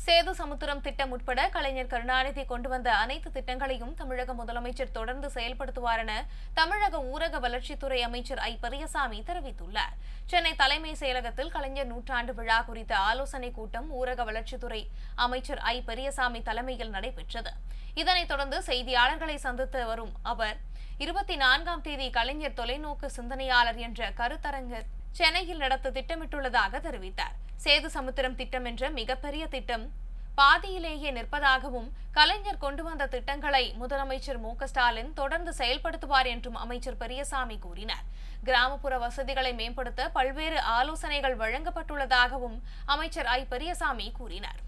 சேது சமுத்திரம் திட்டம் உட்பட கலைஞர் கருணாநிதி கொண்டு வந்த அனைத்து திட்டங்களையும் தமிழக முதலமைச்சர் தொடர்ந்து செயல்படுத்துவார் என தமிழக ஊரக வளர்ச்சித்துறை அமைச்சர் ஐ பெரியசாமி தெரிவித்துள்ளார் சென்னை தலைமை செயலகத்தில் கலைஞர் நூற்றாண்டு விழா குறித்த ஆலோசனைக் கூட்டம் ஊரக வளர்ச்சித்துறை அமைச்சர் ஐ பெரியசாமி தலைமையில் நடைபெற்றது இதனைத் தொடர்ந்து செய்தியாளர்களை சந்தித்து வரும் அவர் இருபத்தி நான்காம் தேதி கலைஞர் தொலைநோக்கு சிந்தனையாளர் என்ற கருத்தரங்கர் சென்னையில் நடத்த திட்டமிட்டுள்ளதாக தெரிவித்தார் சேது சமுத்திரம் திட்டம் என்ற மிகப்பெரிய திட்டம் பாதியிலேயே நிற்பதாகவும் கலைஞர் கொண்டு வந்த திட்டங்களை முதலமைச்சர் மு க ஸ்டாலின் தொடர்ந்து செயல்படுத்துவார் என்றும் அமைச்சர் பெரியசாமி கூறினார் கிராமப்புற வசதிகளை மேம்படுத்த பல்வேறு ஆலோசனைகள் வழங்கப்பட்டுள்ளதாகவும் அமைச்சர் ஐ பெரியசாமி கூறினார்